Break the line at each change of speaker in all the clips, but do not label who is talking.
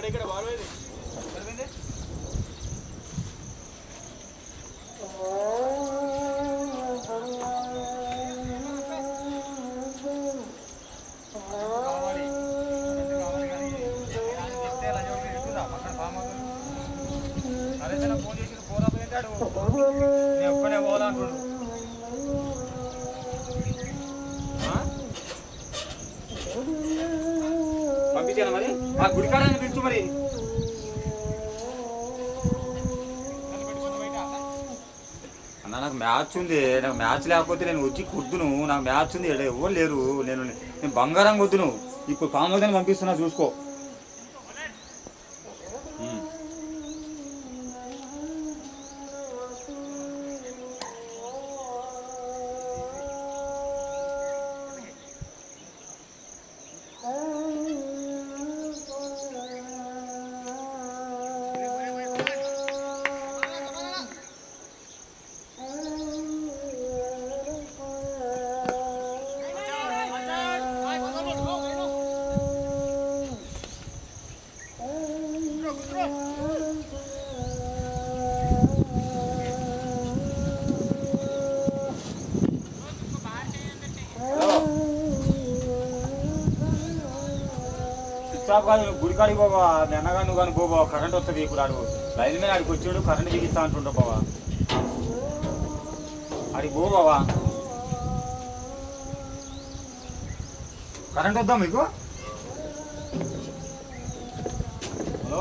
ఒక్కనే పోవాలంటున్నాడు పంపించాను మరి ఆ గుడికాడని పిలుచు మరి అన్న నాకు మ్యాచ్ ఉంది నాకు మ్యాచ్ లేకపోతే నేను వచ్చి కుద్దును నాకు మ్యాచ్ ఉంది ఈడ ఎవరు లేరు నేను నేను బంగారం వద్దును ఇప్పుడు కామోదని పంపిస్తున్నా చూసుకో ఉమ్. స్టాప్ కాదు నువ్వు గుడికాడికి పోవా మీ అన్నగా నువ్వు కానీ పోవా కరెంట్ వస్తుంది ఇప్పుడు ఆడు లైన్ మీద ఆడికి వచ్చాడు కరెంట్ బిగిస్తా అంటుండవు బావా ఆడికి పో బావా కరెంట్ వద్దా మీకు హలో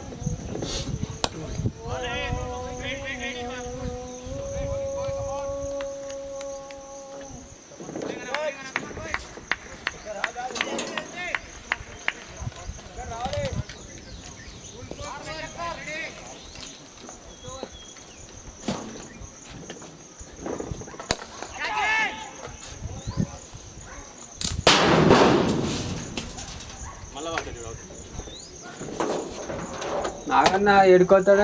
నాగన్న ఎడుకోతాడే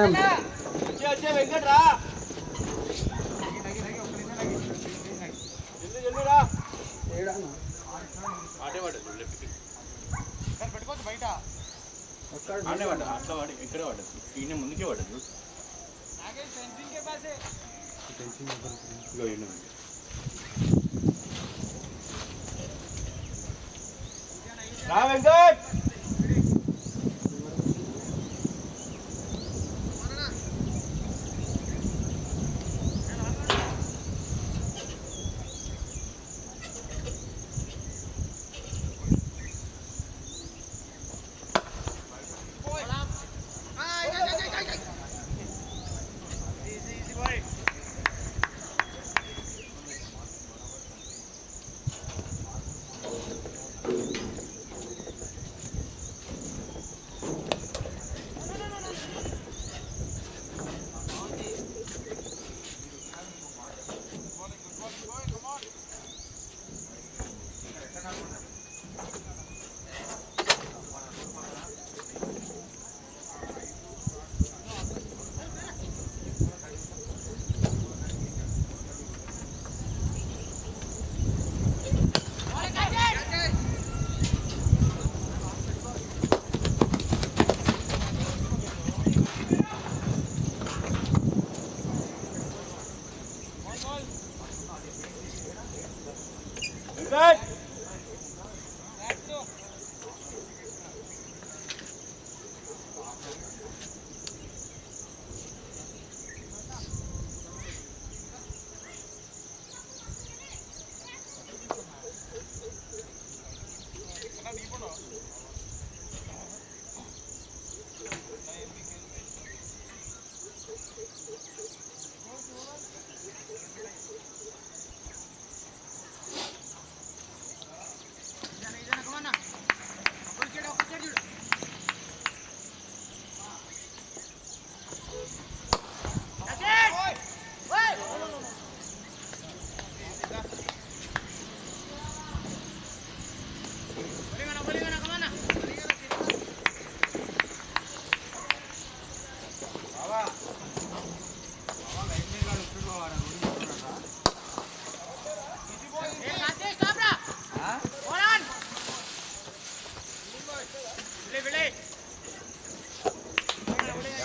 ఆడే పడ్డా అట్లా వాడి ఇక్కడే పడ్డది ఈయన ముందుకే పడ్డది ఇగో ఈయన ఉంది. రా వెంకట్ వెంకట్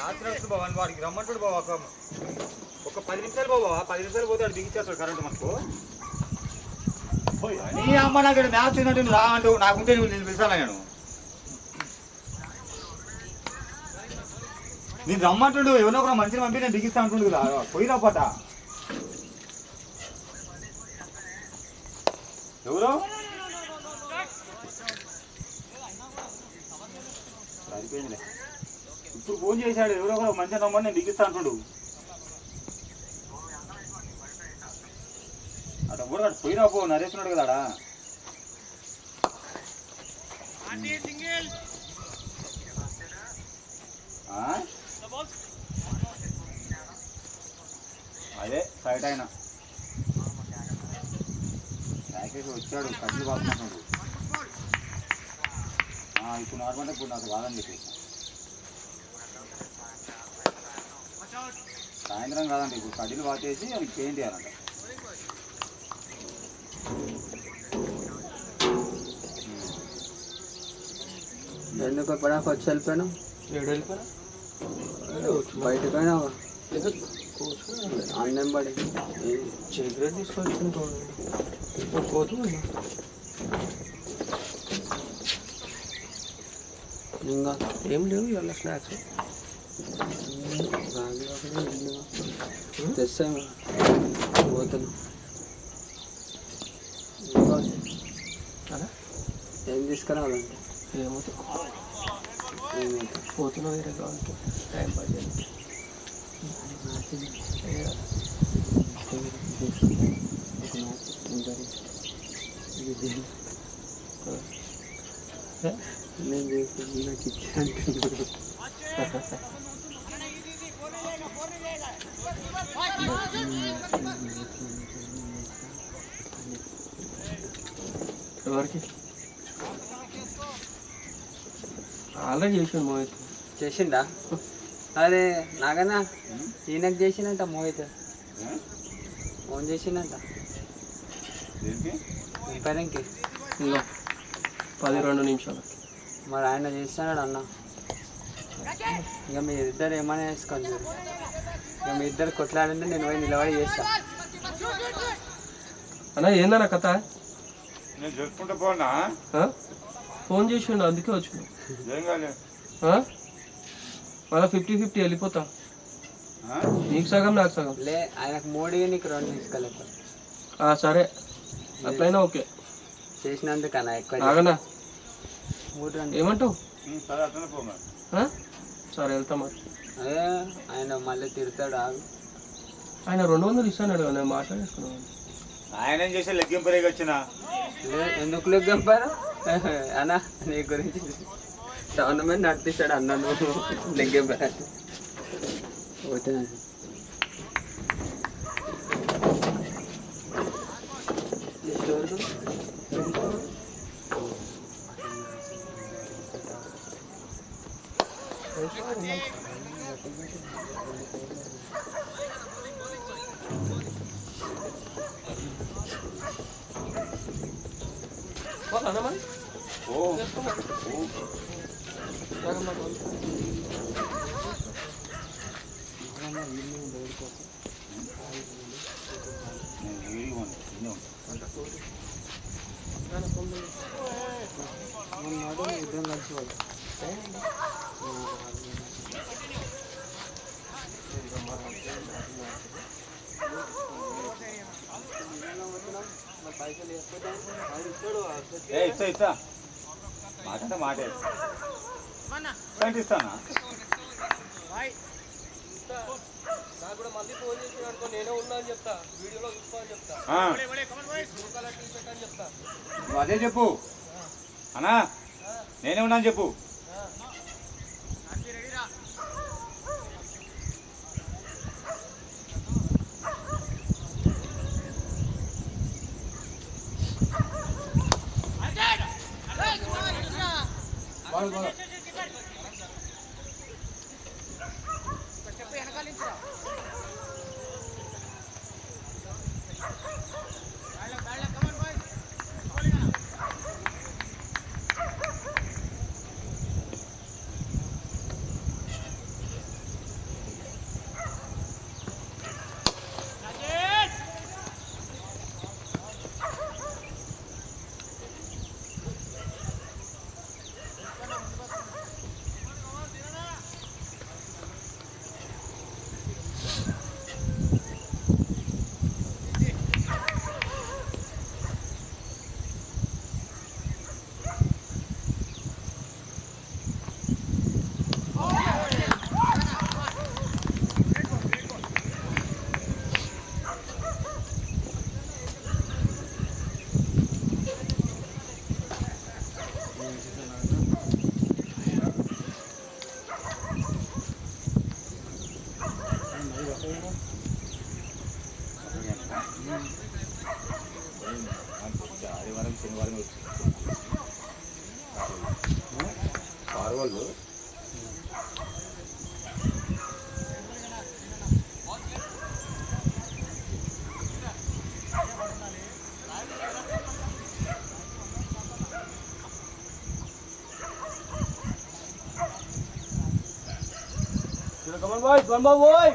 మ్యాచ్ నడుస్తుంది బాబా వాడికి రమ్మంటాడు బాబా ఒక ఒక పది నిమిషాలు బాబా పది నిమిషాలు పోతే వాడు బిగించేస్తాడు కరెంట్ మనకు నీ అమ్మ నాకు ఇక్కడ మ్యాచ్ ఉందంటే నువ్వు రా అంటూ నాకుంటే నువ్వు నేను పిలిచాను నేను నేను రమ్మంటుండు ఎవరో ఒక మంచిని పంపి నేను బిగిస్తా అంటుండు కదా పోయిరా పట ఎవరు సరిపోయిందిలే ఇప్పుడు ఫోన్ చేశాడు ఎవరో ఒకరు మంచిగా రమ్మని నేను బిగిస్తా అంటుండు అటు కూడా అటు పోయిరా పో నరేస్తున్నాడు కదా ఆడ. ఆ? అదే సైట్ ఆయన ప్యాకేజ్ వచ్చాడు కట్లు పడుతున్నాడు ఇప్పుడు నార్మల్ ఇప్పుడు నాకు కాదని చెప్పేసి సాయంత్రం కాదండి ఇప్పుడు కడ్డీలు వాచేసి అది పెయింట్ చేయాలంట
ఎందుకు ఎప్పుడైనా వచ్చి వెళ్ళిపోయాను
ఏడు వెళ్ళిపోయినా
బయటకు పోయినా అన్నం పడి
చీకరే తీసుకొచ్చిన పోతుంది
ఇంకా
ఏం లేవు ఇవాళ స్నాక్స్
తెస్తాము పోతున్నా
అలా
ఏం తీసుకురావాలంటే
ఏమవుతుంది
ఏమైతే
పోతున్నా వేరే కావాలి టైం పాస్ చేయాలి
నేను చేసి నాకు ఇచ్చే అంటున్నాను
ఎవరికి ఆల్రెడీ చేసాను మోహిత్
చేసిండా అరే నాగన్నా ఈయనకు చేసినట్ట మోహిత్
ఏ?
ఫోన్ చేసిండంట
దేనికి
రిపేరింగ్కి
ఇంకో పది రెండు నిమిషాలకి
మరి ఆయన చేస్తున్నాడు అన్న ఇక మీ ఇద్దరు ఏమైనా వేసుకోండి చూడు. ఇక మీ ఇద్దరు కొట్లాడంటే నేను పోయి నిలబడి చేస్తా
అన్న ఏందన్న కథ
నేను జరుపుకుంటా పోనా
ఆ? ఫోన్ చేసిండు అందుకే వచ్చిన
ఏం కాలే
మళ్ళీ ఫిఫ్టీ ఫిఫ్టీ వెళ్ళిపోతా
ఆ?
నీకు సగం నాకు సగం
లే ఆయనకు మోడీ నీకు రెండు తీసుకోలేదు
ఆ, సరే అట్లయినా ఓకే
చేసినందుకన్నా ఎక్కువ
ఆగనా
మూడు రెండు
ఏమంటావు
ఉం, సరే అట్లనే పో మరి
ఆ? సరే వెళ్తా మరి
అదే ఆయన మళ్ళీ తిడతాడు ఆగు
ఆయన రెండు వందలు ఇస్తాను కదా నేను మాట్లాడేసుకున్నాను
ఆయన ఏం చేసే లెగ్గింపు రేగి వచ్చిన
లే ఎందుకు లెగ్గంపారు అన్న నీ గురించి టోర్నమెంట్ నడిపిస్తాడు అన్న నువ్వు లెగ్గంపారు పోతే
పోతానా మరి
ఓ ఓ. నేను వీడియో ఉంది, ఇన్నే ఉంది.
ఇద్దరం కలిసి పోదాం.
ఏ ఇచ్చా ఇచ్చా మాట అంటే మాటే ఏంటి ఇస్తానా
నాకు కూడా మళ్ళీ ఫోన్ చేసి అనుకో నేనే ఉన్నా అని చెప్తా వీడియోలో చూసుకో అని చెప్తా
ఆ,
కలర్ టీ షర్ట్ అని చెప్తా
నువ్వు అదే చెప్పు అన్నా నేనే ఉన్నాను చెప్పు అరవళ్ళు
Come on, boys. One more, boy.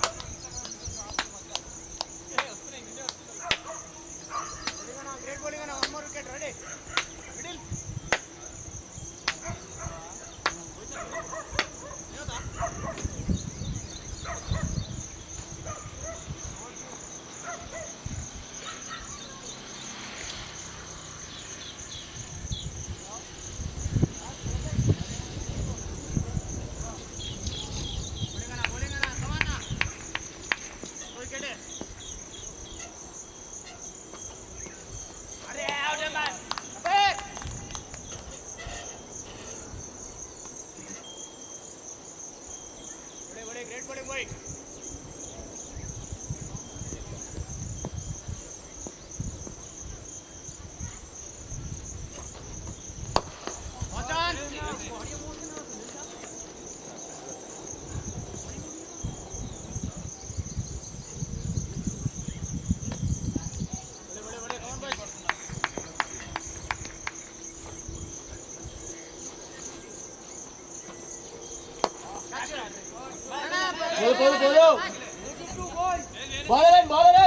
Follow, follow, follow. Ball in, ball in.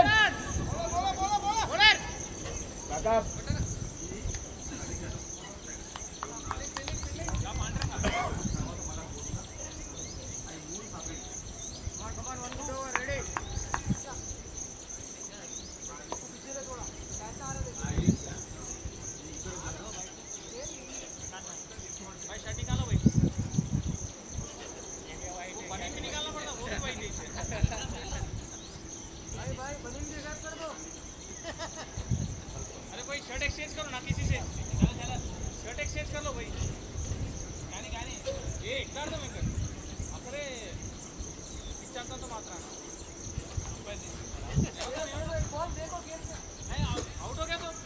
Back up.
अरे भाई शर्ट एक्सचेंज करो ना किसी से चलो चलो शर्ट एक्सचेंज कर लो भाई కానీ కానీ ఏ ఎట్లా అర్థం ఇంకా అక్కడే ఇచ్చేంత మాత్రాన అవుట్ हो गया तो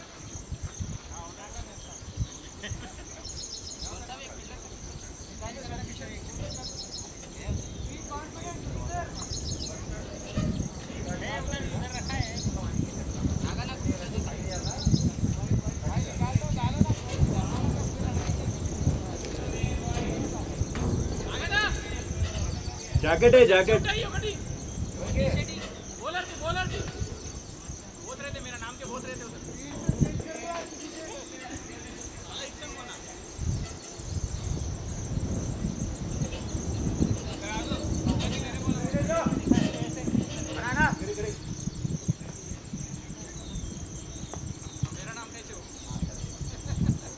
जैकेट है जैकेट
चाहिए ఒకటి बॉलर की बॉलर की बोल रहे थे मेरा नाम के बोल रहे थे उधर అలా ఇచ్చాం మొన్న मेरा नाम कैसे हो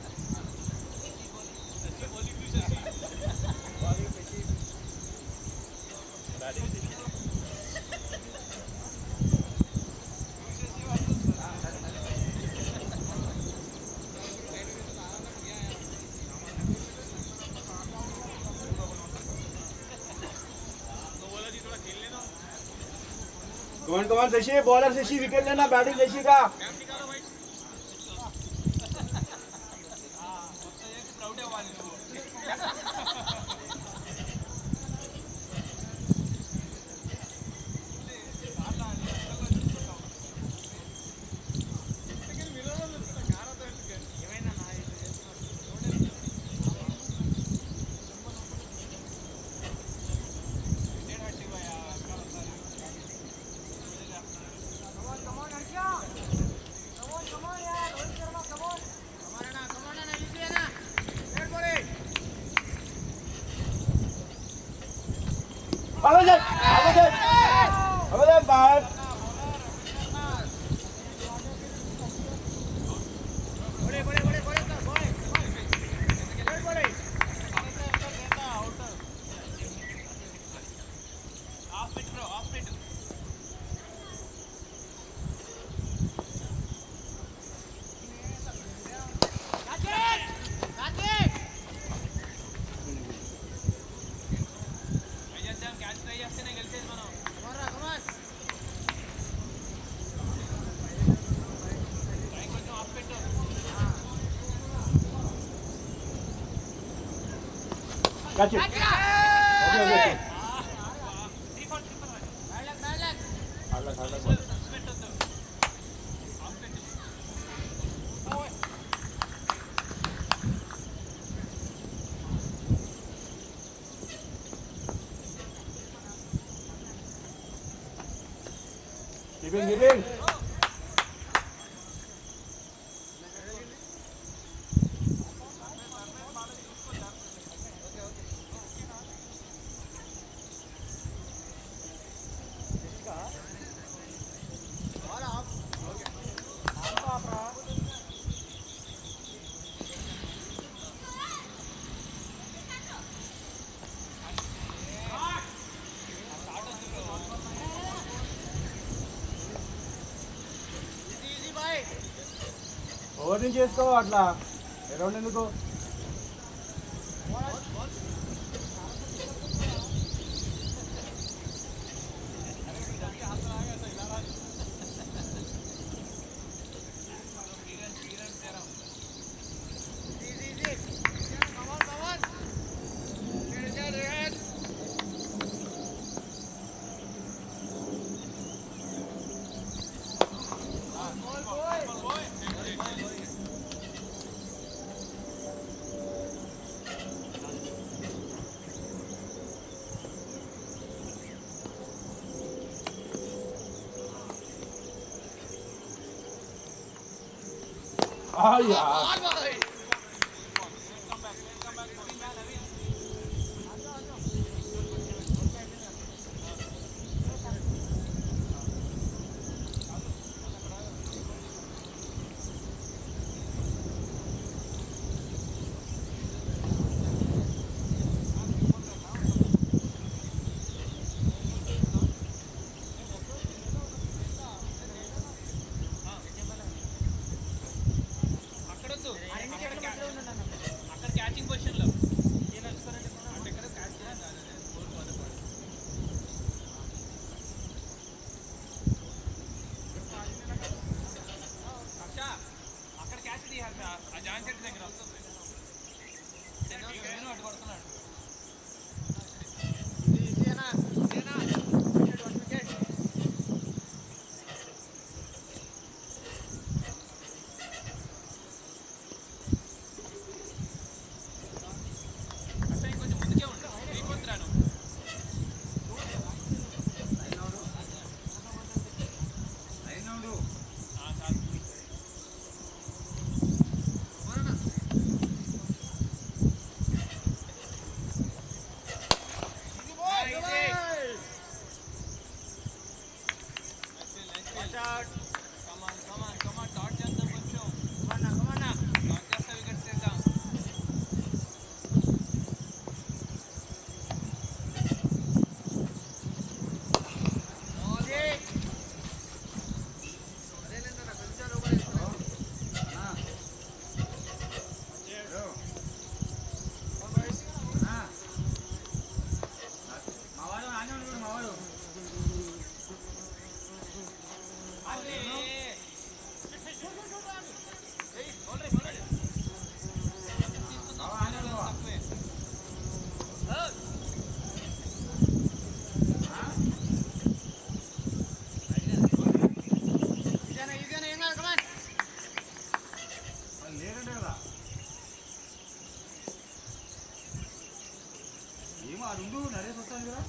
come on come on Shashi bowler Shashi wicket लेना बैटिंग शशि का अबे अबे अबे बाहर
half pitch bro half pitch try చేద్దాం క్యాచ్ ట్రై చేస్తేనే గెలిచేది మనం
Catch it. Okay, okay. హల్లకు, హల్లకు. Keeping, keeping. ఓవర్ని చేసుకో అట్లా అరౌండ్ ఎందుకు అయ్యా
అక్కడొద్దు అక్కడ క్యాచింగ్ పొజిషన్ లో అంటే ఇక్కడ క్యాచ్ చేయాలి అక్కడ క్యాచ్ తీయాలి సార్ ఆ జాయిన్ సెట్ దగ్గర వస్తుంది నేను అటు కొడుతున్నాడు అసలు ఇంకొంచెం ముందుకే ఉండు రీపొద్దురాను కమాన్ కమాన్ కమాన్ డాట్ చేద్దాం కొంచెం డాట్ చేస్తా వికెట్స్ చేద్దాం
మావాడు ఆనే ఉన్నాడు మావాడు
అరే తక్కువే
వాళ్ళు లేరంటే కదా ఏమో అది ఉండు నరేష్ వస్తాను కదా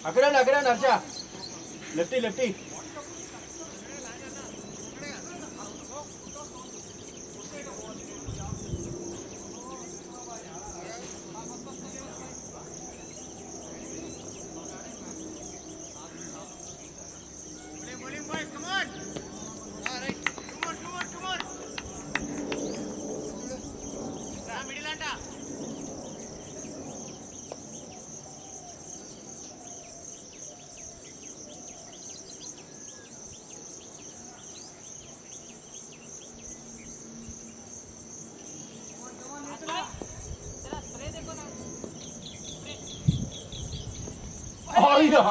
అక్కడే ఉండు, అక్కడే ఉండు, హర్ష లెఫ్టీ లెఫ్టీ అయ్యా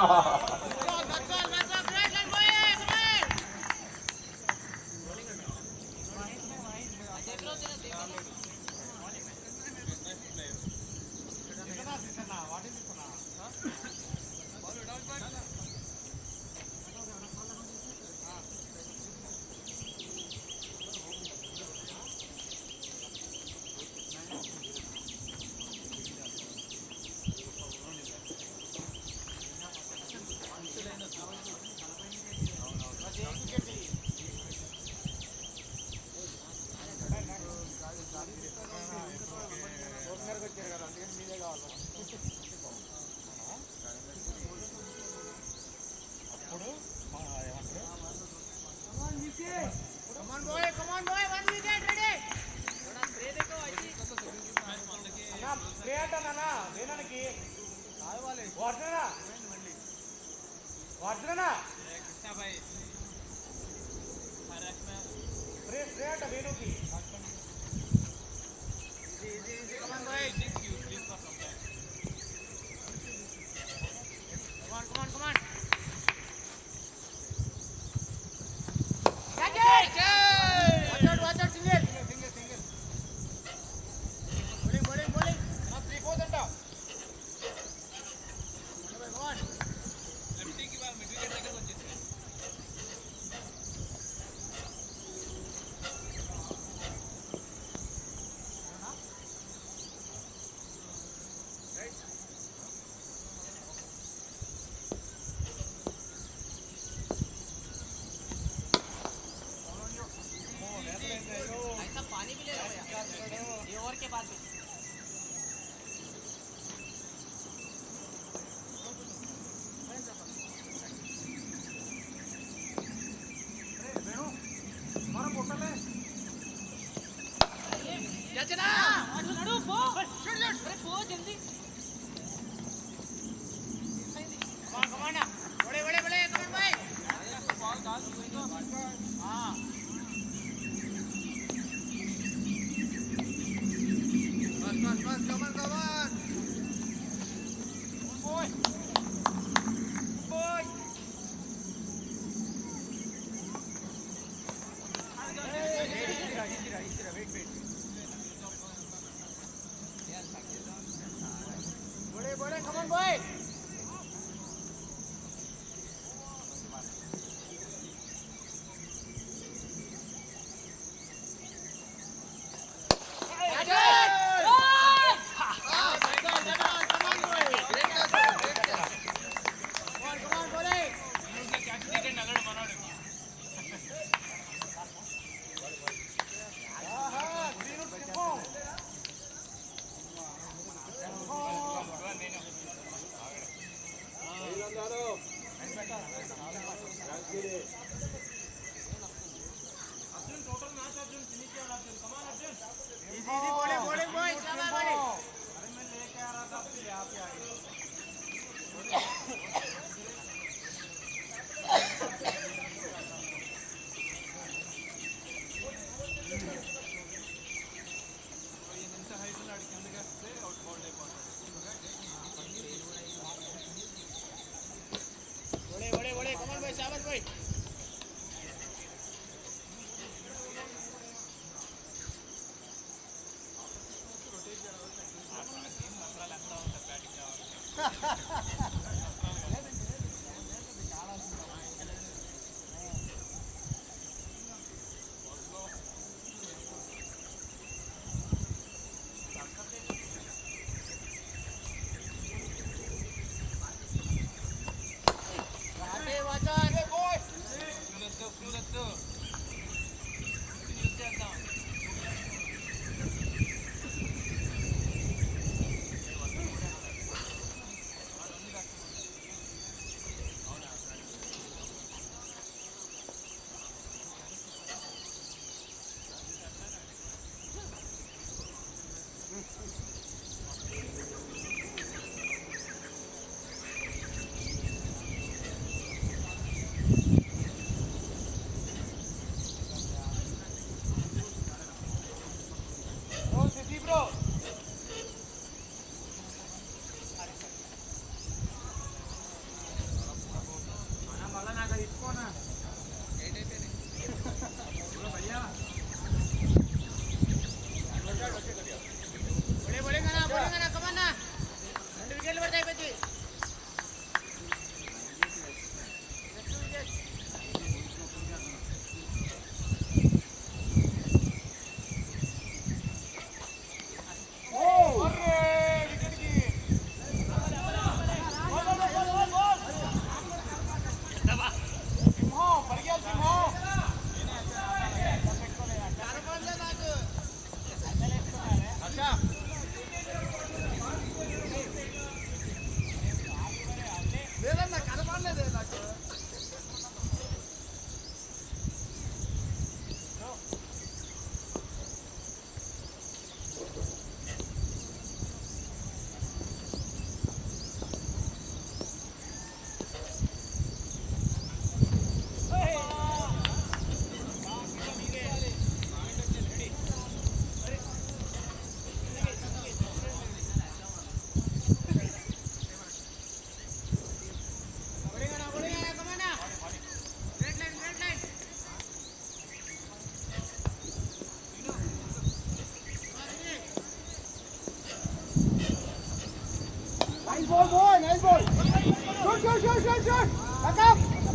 Nice ball, boy. Nice ball. Shoot, shoot, shoot, shoot, shoot. Back up.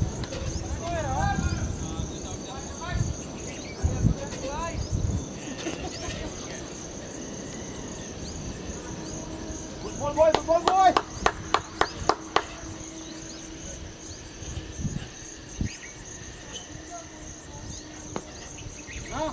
Good ball, boy. Good ball, boy. Now.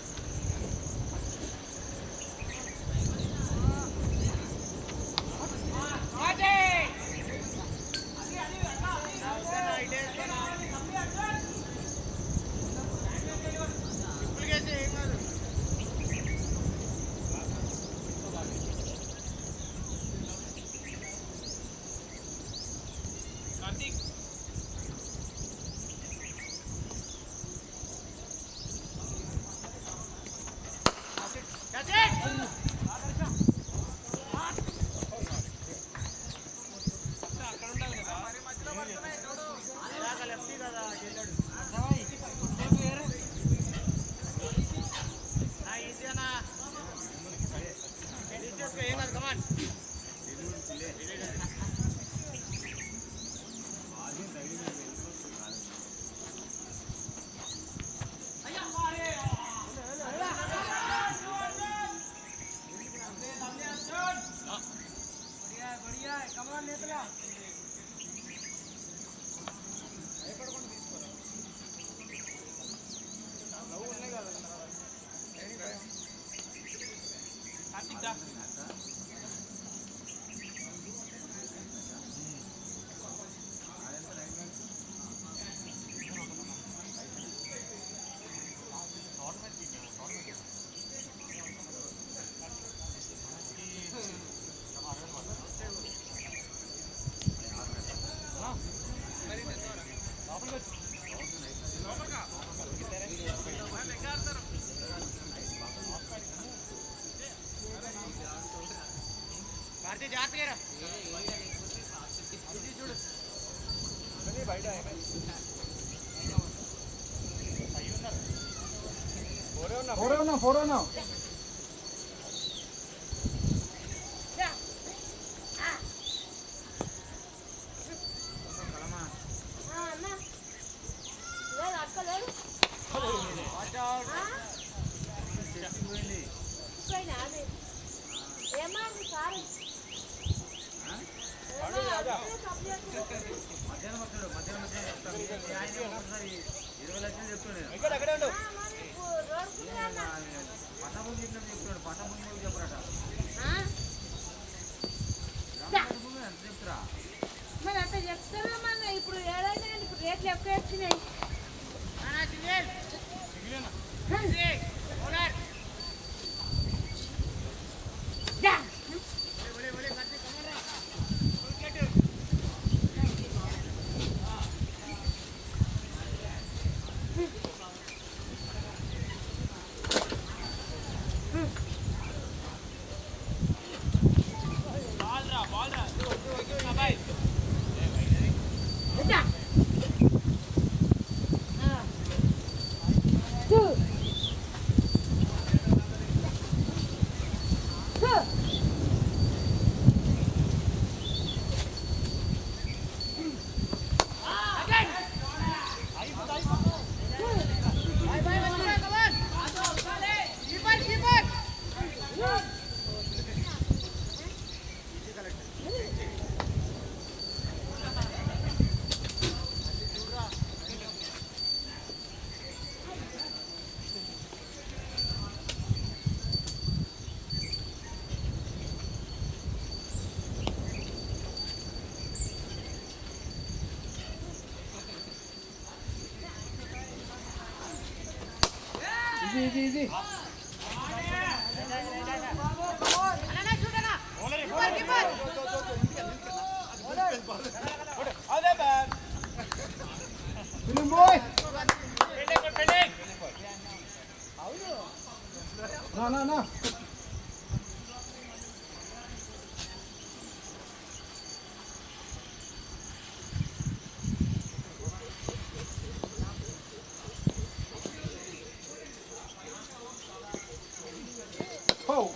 Four ఉన్నా ఫోర్ ఉన్నా
ఏమన్నా సారీ
మధ్యాహ్నం వస్తాడు మధ్యాహ్నం మధ్యాహ్నం చెప్తాను మీ ఆయన ఒకసారి ఇరవై లక్షలు చెప్తాడు
ఇక్కడ అక్కడే ఉండు
పట్టభూమి చెప్పినట్టు చెప్తాడు పట్టభూమి కూడా చెప్పరాట భూమి ఎంత చెప్తారా
మరి అంత చెప్తారా మన ఇప్పుడు ఏదైనా కానీ ఇప్పుడు రేట్లు ఎక్కువ వచ్చినాయి దా. దా. ఆ. టూ. టూ.
Film boy. No, no, no. Oh.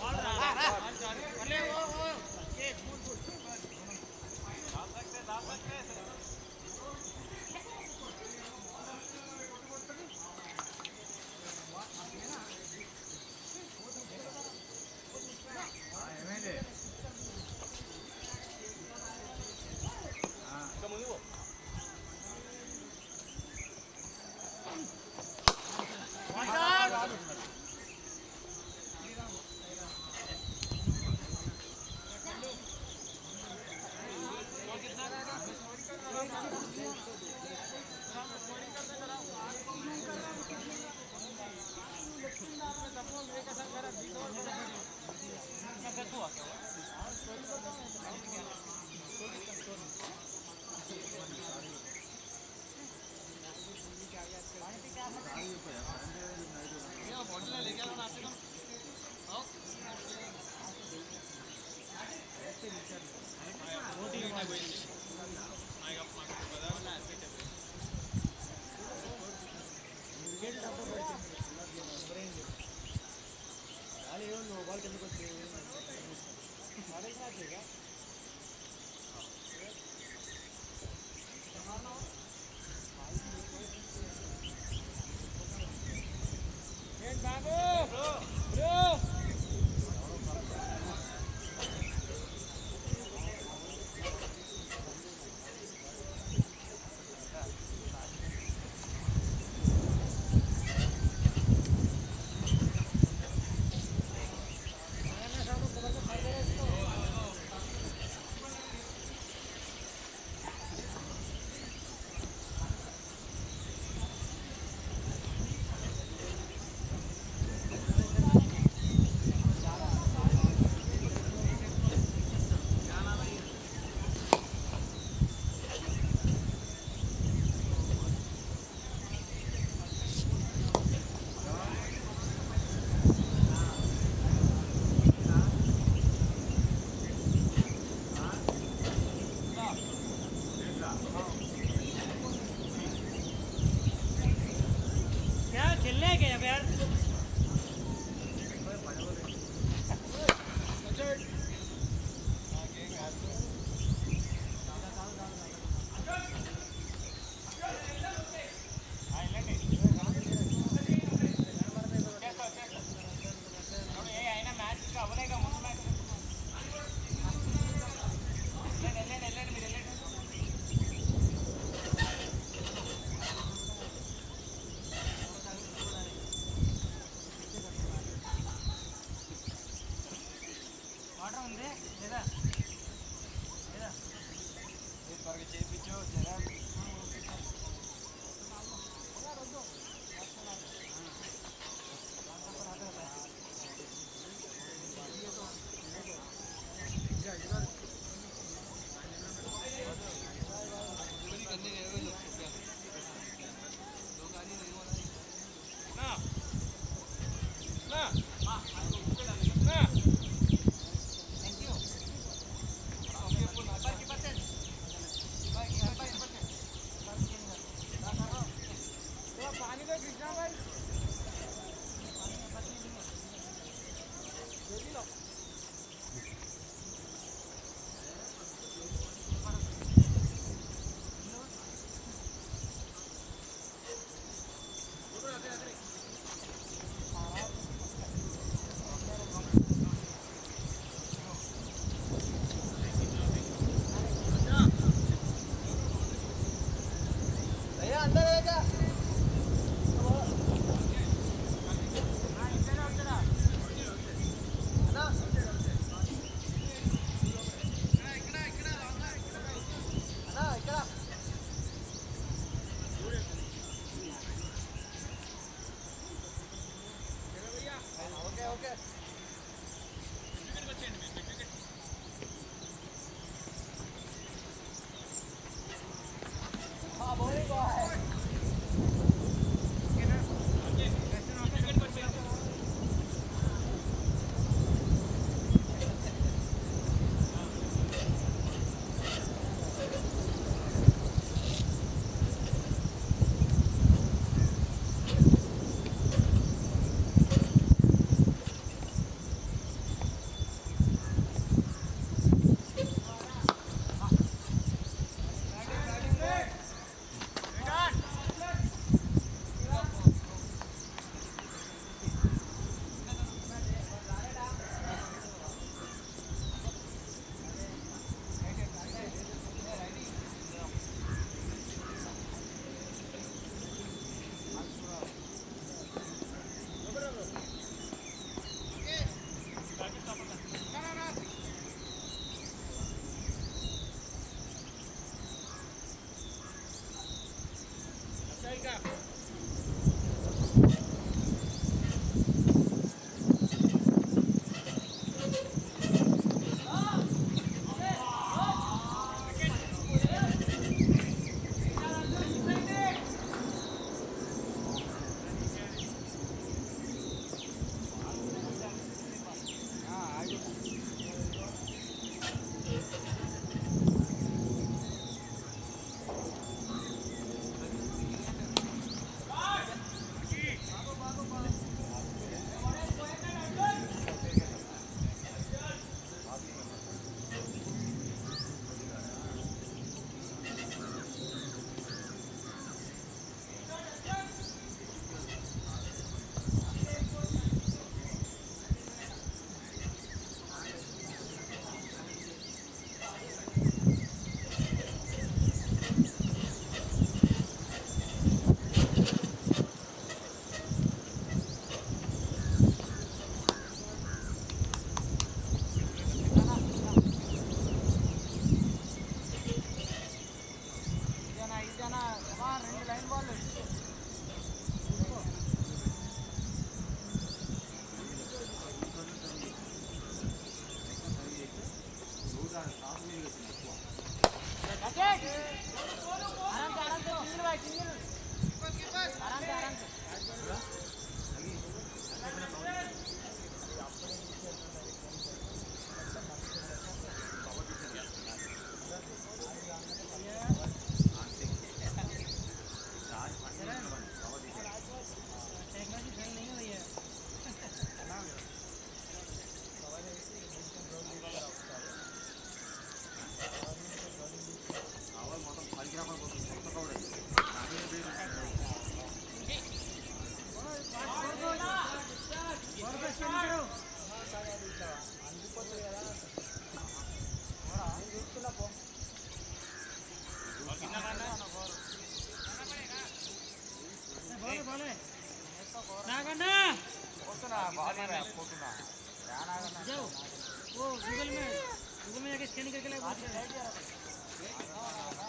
वो गूगल में गूगल में जाके स्कैन करके लगा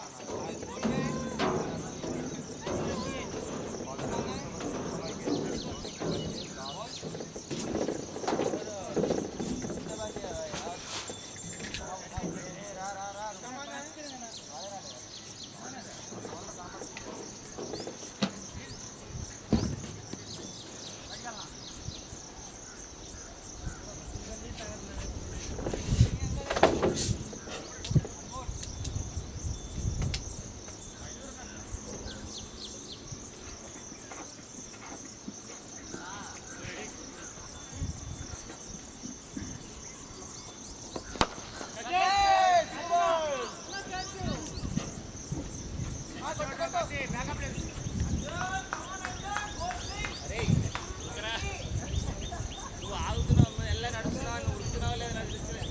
నువ్వు ఆగుతున్నావు ఎల్ల నడుస్తున్నావు నువ్వు ఉడుతున్నావు లేదు నాకు తెలుసులే.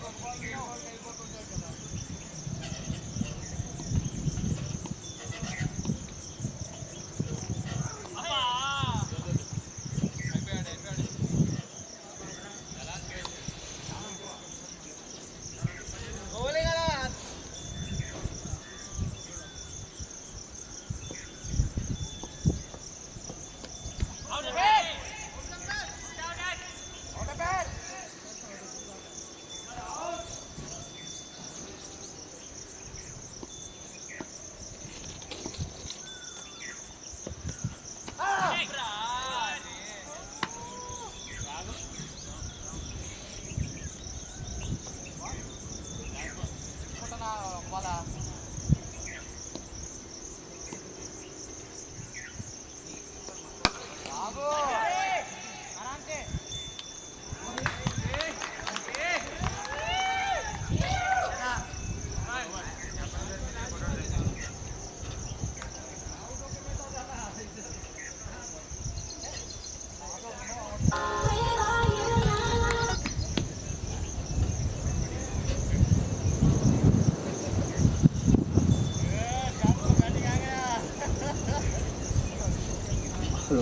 హలో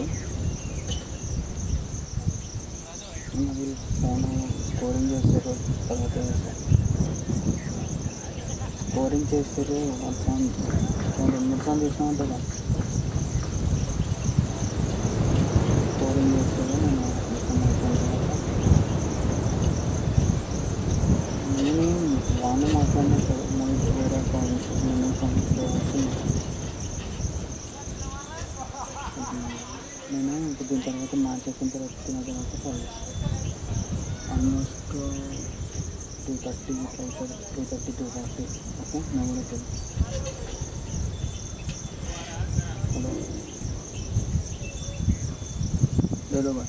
మరి ఫోన్ స్కోరింగ్ చేస్తారు తర్వాత స్కోరింగ్ చేస్తారు మొత్తం రెండు మూడు సార్లు చేసినా ఉంటుందా స్కోరింగ్ చేస్తారు నేను మొత్తం అయిపోయిన తర్వాత నేను వాడిని మాట్లాడినట్టు మనకి వేరే కాల్ నేను ఫోన్ వస్తుంది నేను ఇప్పుడు దీని తర్వాత మ్యాచ్ అయిపోయిన తర్వాత తిన్న తర్వాత కాల్ చేస్తాను ఆల్మోస్ట్ టూ థర్టీ అవుతుంది two thirty two thirty okay నేను కూడా తెలుసు హలో లేదు బాయ్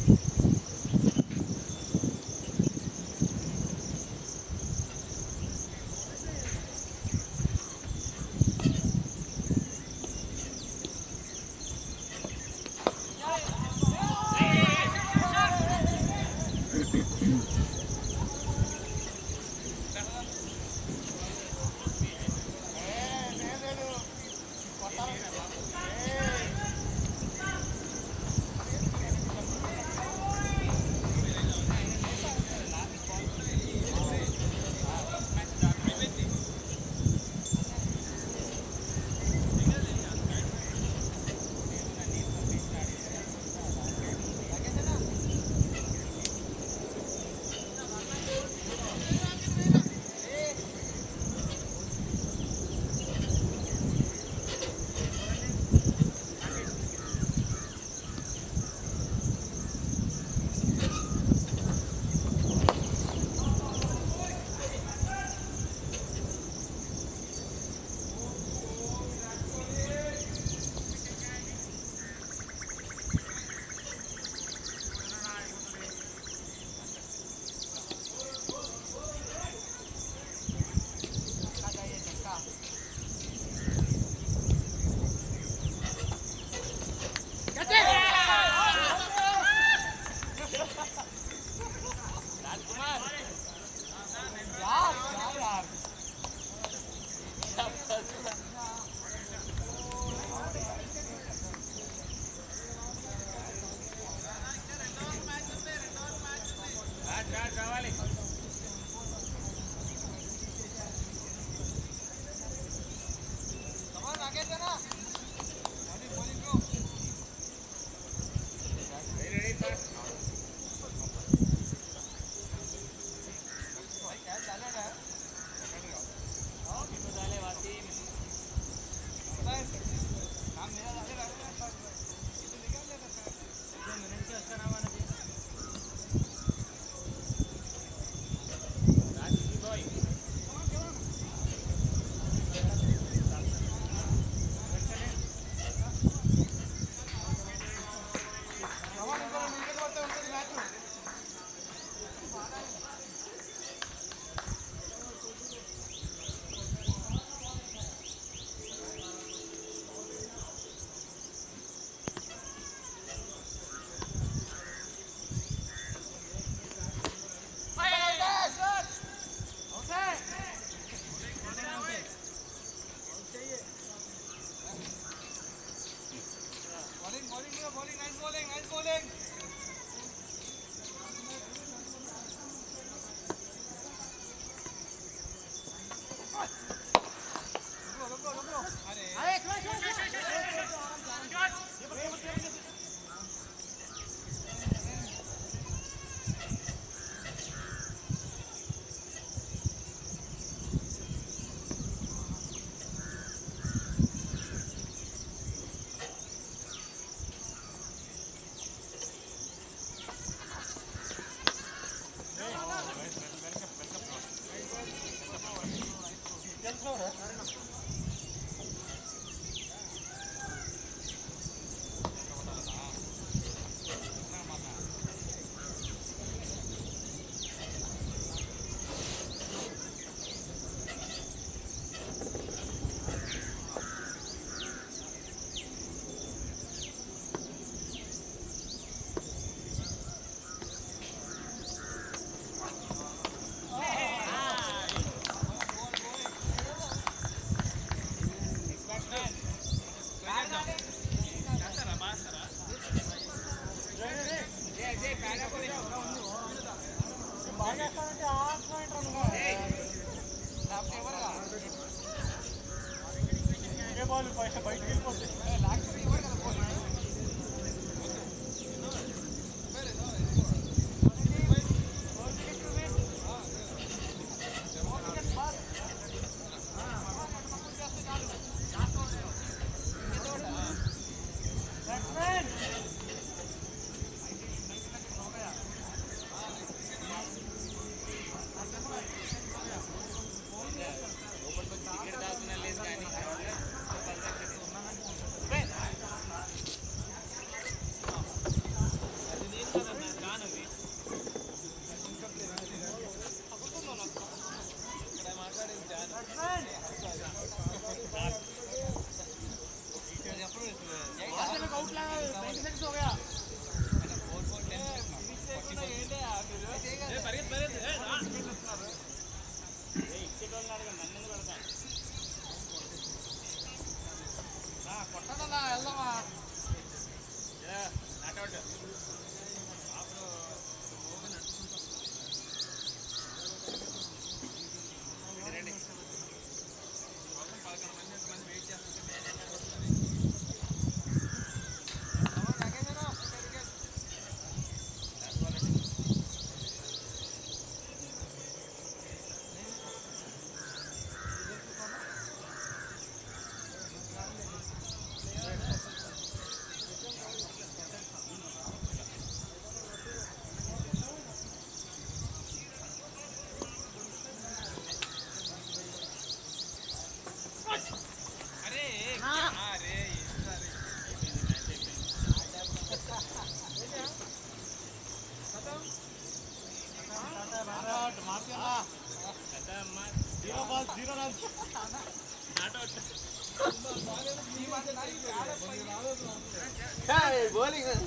బౌలింగ్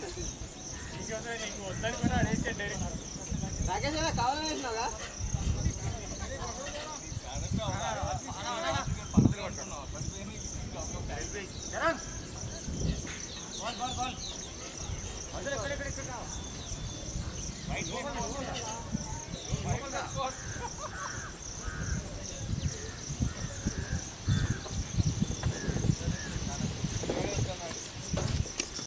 రాకేష్ అన్న కావాలని వేసినావుగా
రైట్